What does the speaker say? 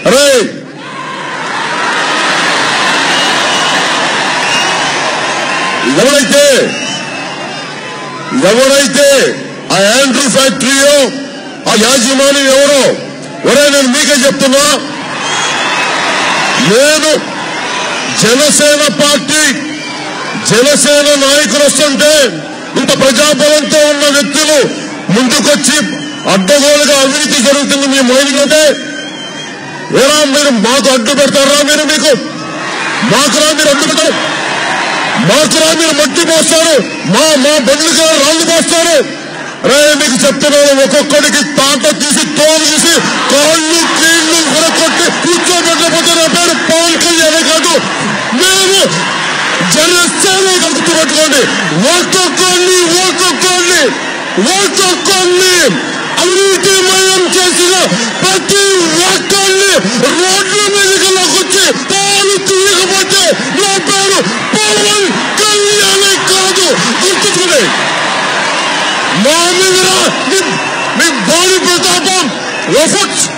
అరే ఎవరైతే ఎవరైతే ఆ యాండ్రూ ఫ్యాక్టరీయో ఆ యాజమాని ఎవరో ఒరే నేను మీకే చెప్తున్నా నేను జనసేన పార్టీ జనసేన నాయకులు వస్తుంటే ఇంత ప్రజాబలంతో ఉన్న వ్యక్తులు ముందుకొచ్చి అడ్డగోలుగా అవినీతి జరుగుతుంది మీ మైండ్లోనే ఏరా మీరు మాకు అడ్డు పెడతారా మీరు మీకు మాకురా మీరు అడ్డు పెడతారు మాకురా మీరు మట్టి పోస్తారు మా మా బండ్లుగా రాళ్ళు పోస్తారు రే మీకు చెప్తున్నాను ఒక్కొక్కడికి తాట తీసి తోలు తీసి కాళ్ళు కీళ్ళు విరకొట్టి కూర్చోబెట్టకపోతే నా పేరు పవన్ కళ్యాణ్ కాదు మేము జనసేన గుర్తు పెట్టుకోండి ఒక్కొక్కరిని ఒక్కొక్కరిని ఒక్కొక్కరిని అవినీతిమయం చేసిన ప్రతి ఒక్కరిని రోడ్ల మీదకి వచ్చి పాలు తీయకపోతే నా పేరు పవన్ కళ్యాణ్ కాదు గుర్తుకునే మా మీద మీ- మీ బాడీ ప్రతాపం ఎఫెక్ట్స్